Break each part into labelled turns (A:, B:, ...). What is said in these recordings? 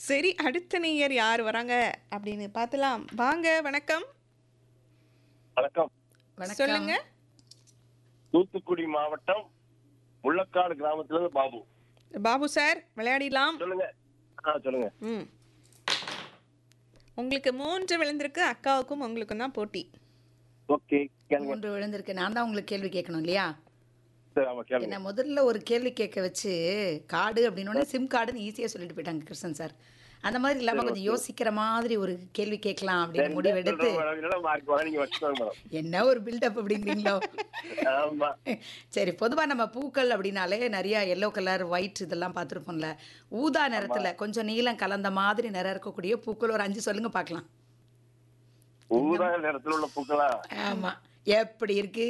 A: சரி அடுத்த நேயர் யார் வராங்க அப்படின்னு பார்த்துலாம் வாங்க வணக்கம்
B: வணக்கம்
C: வணக்கம்
A: சொல்லுங்க
B: தூத்துக்குடி மாவட்டம் முள்ளக்காடு கிராமத்துல இருந்து பாபு
A: பாபு சார் விளையாடிடலாம்
B: சொல்லுங்க ஆ சொல்லுங்க
A: ம் உங்களுக்கு மூன்று விழுந்திருக்கு அக்காவுக்கும் உங்களுக்கும் தான் போட்டி
B: ஓகே கேளுங்க
C: மூன்று விழுந்திருக்கு நான் தான் உங்களுக்கு கேள்வி கேட்கணும் இல்லையா
B: சரி ஆமா கேளுங்க
C: என்ன முதல்ல ஒரு கேள்வி கேட்க வச்சு கார்டு அப்படின்னோடனே சிம் கார்டுன்னு ஈஸியாக சொல்லிட்டு போயிட்டாங்க கிருஷ்ணன் சார் அந்த மாதிரி இல்லாமல் கொஞ்சம் யோசிக்கிற மாதிரி ஒரு கேள்வி கேட்கலாம் அப்படின்னு முடிவெடுத்து
B: சொல்றேன் மேடம். இல்லைன்னா மார்க் வர நீங்க வச்சுக்கோங்க மேடம்
C: என்ன ஒரு பில்டப் அப்படிங்கிறீங்களோ
B: ஆமா
C: சரி பொதுவாக நம்ம பூக்கள் அப்படின்னாலே நிறைய எல்லோ கலர் ஒயிட் இதெல்லாம் பார்த்துருப்போம்ல ஊதா நிறத்தில் கொஞ்சம் நீலம் கலந்த மாதிரி நிறம் இருக்கக்கூடிய பூக்கள் ஒரு அஞ்சு சொல்லுங்க பார்க்கலாம்
B: ஊதா நிறத்துல உள்ள பூக்களா
C: ஆமாம் எப்படி இருக்கு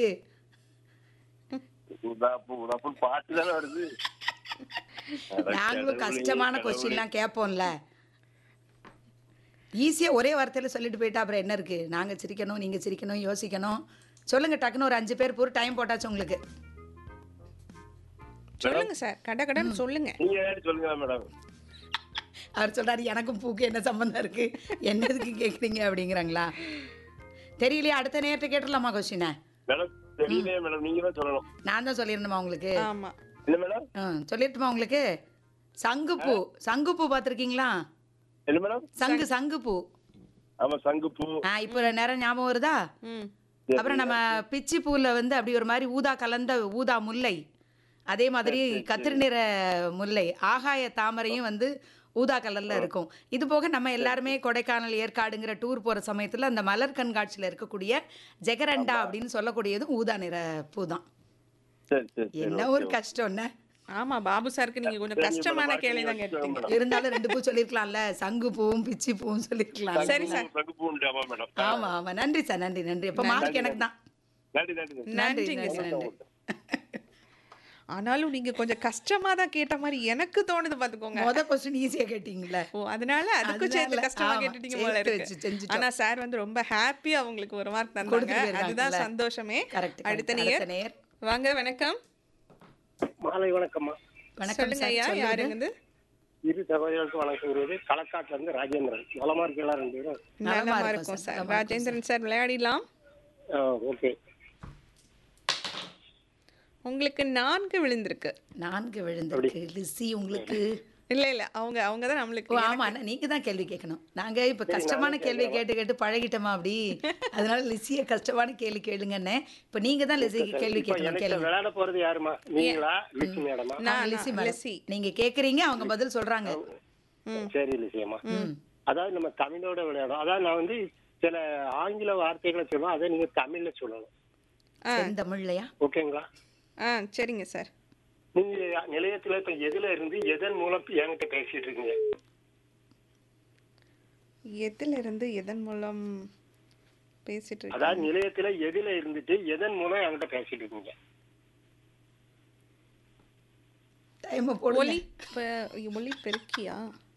B: ஊதா பூ ஊதா பூ பாட்டு தானே வருது
C: நாங்களும் கஷ்டமான கொஸ்டின்லாம் கேட்போம்ல ஈஸியாக ஒரே வார்த்தையில் சொல்லிட்டு போயிட்டா அப்புறம் என்ன இருக்கு நாங்கள் சிரிக்கணும் நீங்கள் சிரிக்கணும் யோசிக்கணும் சொல்லுங்க டக்குன்னு ஒரு அஞ்சு பேர் பூரா டைம் போட்டாச்சு உங்களுக்கு
A: சொல்லுங்க சார் கட கடன்னு சொல்லுங்க
B: நீங்க ஏதாச்சும் சொல்லுங்க மேடம்
C: அவர் சொல்றாரு எனக்கும் பூக்கு என்ன சம்மந்தம் இருக்கு என்னதுக்கு கேட்குறீங்க அப்படிங்கிறாங்களா தெரியலையா அடுத்த நேரத்தை கேட்டுடலாமா கொஸ்டினை
B: மேடம் தெரியலையே மேடம் நீங்க தான் சொல்லணும்
C: நான் தான் சொல்லியிருந்தேமா உங்களுக்கு
A: ஆமா
B: என்ன மேடம்
C: ஆ சொல்லிட்டுமா உங்களுக்கு சங்குப்பூ சங்குப்பூ பார்த்துருக்கீங்களா
B: என்ன மேடம்
C: சங்கு சங்குப்பூ
B: ஆமா சங்கு பூ
C: ஆ இப்போ நேரம் ஞாபகம் வருதா
A: ம்
C: அப்புறம் நம்ம பிச்சி பூவில் வந்து அப்படி ஒரு மாதிரி ஊதா கலந்த ஊதா முல்லை அதே மாதிரி கத்திரி நிற முல்லை ஆகாய தாமரையும் வந்து ஊதா கலர்ல இருக்கும் இது போக நம்ம எல்லாருமே கொடைக்கானல் ஏற்காடுங்கிற டூர் போற சமயத்துல அந்த மலர் கண்காட்சியில இருக்கக்கூடிய ஜெகரண்டா அப்படின்னு சொல்லக்கூடியதும் ஊதா நிற பூ தான்
B: சரி சரி சரி
C: என்ன ஒரு கஷ்டம் என்ன
A: ஆமா பாபு சாருக்கு நீங்க கொஞ்சம் கஷ்டமான கேள்வி தான் கேட்டீங்க
C: இருந்தாலும் ரெண்டு பூ சொல்லியிருக்கலாம்ல சங்கு பூவும் பிச்சி பூவும் சொல்லியிருக்கலாம்
A: சரி சார்
B: சங்கு பூ உண்டு ஆமா மேடம்
C: ஆமா ஆமா நன்றி சார் நன்றி நன்றி அப்ப மார்க் எனக்கு தான்
B: நன்றி நன்றி நன்றி.
A: நன்றிங்க
C: நன்றி,
A: சார்
C: நன்றி.
A: ஆனாலும் நீங்க கொஞ்சம் கஷ்டமா தான் கேட்ட மாதிரி எனக்கு தோணுது பாத்துக்கோங்க
C: முத கொஸ்டின் ஈஸியா கேட்டீங்களே
A: ஓ அதனால அதுக்கும் சேர்த்து
C: அதனால,
A: கஷ்டமா
C: ஆமா,
A: கேட்டுட்டீங்க போல
C: சேர்த்து
A: இருக்கு
C: வச்சு செஞ்சுட்டோம்.
A: ஆனா சார் வந்து ரொம்ப ஹாப்பியா அவங்களுக்கு ஒரு மார்க் தந்தாங்க
C: கொடுத்துட்டு போயிருக்காங்கல்ல.
A: அதுதான் சந்தோஷமே
C: Correct, correct.
A: அடுத்த
C: அடுத்த
A: நேயர்
C: நேயர்.
A: வாங்க வணக்கம்
D: மாலை வணக்கம்மா
C: வணக்கம்
A: சொல்லுங்க
C: சார்
A: ஐயா
C: சொல்லுங்க.
A: யாருங்க வந்து
D: இரு சகோதரர்களுக்கு வணக்கம் கூறுவது களக்காட்டுல இருந்து ராஜேந்திரன் நலமா இருக்கீங்களா ரெண்டு பேரும்
C: நலமா
A: நலமா
C: இருக்கும்
A: இருக்கும்
C: சார்,
A: சார்
C: நலமா இருக்கும்
A: ராஜேந்திரன் சார் விளையாடிடலாம்
D: ஓகே
A: உங்களுக்கு நான்கு விழுந்திருக்கு
C: நான்கு விழுந்திருக்கு லிசி உங்களுக்கு
A: இல்ல இல்ல அவங்க அவங்க தான் நம்மளுக்கு
C: ஓ ஆமா அண்ணா, நீங்க தான் கேள்வி கேட்கணும் நாங்க இப்ப கஷ்டமான கேள்வி கேட்டு கேட்டு பழகிட்டோமா அப்படி அதனால லிசிய கஷ்டமான கேள்வி கேளுங்கண்ணே இப்ப நீங்க தான் லிசிக்கு கேள்வி
D: இப்ப
C: கேட்கணும்
D: எனக்கு
C: கேளுங்க
D: விளையாட போறது யாருமா நீங்களா லிசி மேடமா
C: ஆ,
A: நான்
C: லிசி
A: நான்,
C: மேடம்.
A: லிசி
C: நீங்க கேக்குறீங்க அவங்க பதில் சொல்றாங்க
D: சரி லிசியம்மா அதாவது நம்ம தமிழோட விளையாடும் அதாவது நான் வந்து சில ஆங்கில வார்த்தைகளை சொல்லுவோம் அதை நீங்க தமிழ்ல சொல்லணும்
C: செந்தமிழ்லையா
D: ஓகேங்களா
A: ஆ சரிங்க சார்
D: நீங்க நிலையத்துல இப்ப எதுல இருந்து எதன் மூலம் என்கிட்ட பேசிட்டு இருக்கீங்க
A: எதுல இருந்து எதன் மூலம் பேசிட்டு இருக்கீங்க
D: அதாவது நிலையத்துல எதுல இருந்துட்டு எதன் மூலம் என்கிட்ட பேசிட்டு இருக்கீங்க
C: டைம்
A: ஒலி
C: போடுங்க
A: பெ- ஒலி பெருக்கியா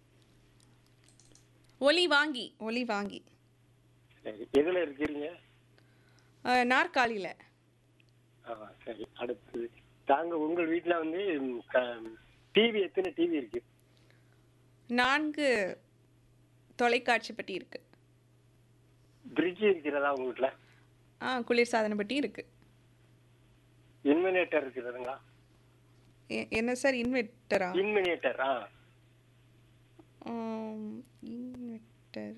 A: ஒலி வாங்கி ஒலி வாங்கி
D: சரி எதுல இருக்கிறீங்க
A: ஆ, நாற்காலியில
D: ஆ, சரி அடுத்தது தாங்க உங்கள் வீட்டுல வந்து டிவி எத்தனை டிவி இருக்கு
A: நான்கு தொலைக்காட்சி பெட்டி இருக்கு
D: பிரிட்ஜ் இருக்கிறதா உங்க வீட்டுல
A: ஆ குளிர் சாதன பெட்டி இருக்கு
D: இன்மினேட்டர் இருக்கிறதுங்களா
A: எ- என்ன சார் இன்வெர்டரா
D: இன்மினேட்டர் ஆ
A: இன்வெர்டர்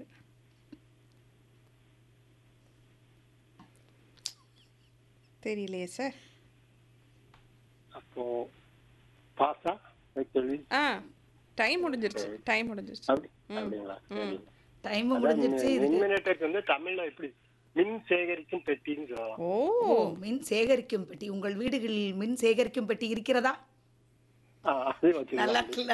A: தெரியலையே சார்
D: அப்போ பாஸா கேள்வி
A: ஆ டைம் முடிஞ்சிருச்சு டைம் முடிஞ்சிருச்சு
D: அப்படி அப்படிங்களா சரி
C: டைம் முடிஞ்சிருச்சு இதுக்கு
D: இன்மினேட்டருக்கு வந்து தமிழ்ல எப்படி மின் சேகரிக்கும் பெட்டின்னு சொல்லலாம்
A: ஓ
C: ஓ மின் சேகரிக்கும் பெட்டி உங்கள் வீடுகளில் மின் சேகரிக்கும் பெட்டி இருக்கிறதா
D: ஆ, அது வச்சுக்கலாம்
C: நல்லா இருக்குல்ல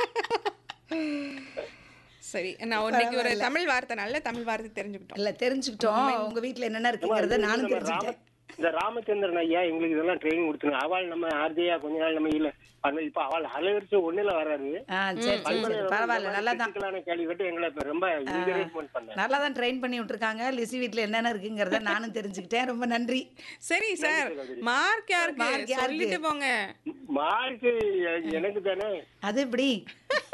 A: சரி நான் இன்னைக்கு ஒரு தமிழ் வார்த்தை நல்ல தமிழ் வார்த்தை தெரிஞ்சுக்கிட்டோம்
C: இல்ல தெரிஞ்சுக்கிட்டோம் உங்க வீட்ல என்னென்ன இருக்குங்கிறத நானும்
D: நம்ம
C: தெரிஞ்சுக்கிட்டேன்
D: ராம- இந்த ராமச்சந்திரன் ஐயா எங்களுக்கு இதெல்லாம் ட்ரைனிங் கொடுத்துருங்க அவள் நம்ம ஆர்ஜியா கொஞ்ச நாள் நம்ம இல்ல பண்ண இப்ப அவள் அலைவரிசை ஒண்ணுல வராது
C: ஆ சரி சரி சரி பரவாயில்ல நல்லா தான்
D: கிரிட்டிக்கலான கேள்வி கேட்டு எங்களை இப்ப ரொம்ப என்கரேஜ்மெண்ட் பண்ணேன்
C: நல்லா தான் ட்ரெயின் பண்ணி விட்டுருக்காங்க லிசி வீட்ல என்னென்ன இருக்குங்கிறத நானும் தெரிஞ்சுக்கிட்டேன் ரொம்ப நன்றி
A: சரி சார் மார்க் யாருக்கு
C: Mark யாருக்கு?
A: சொல்லிட்டு போங்க
D: மார்க்கு எனக்கு தானே
C: அது எப்படி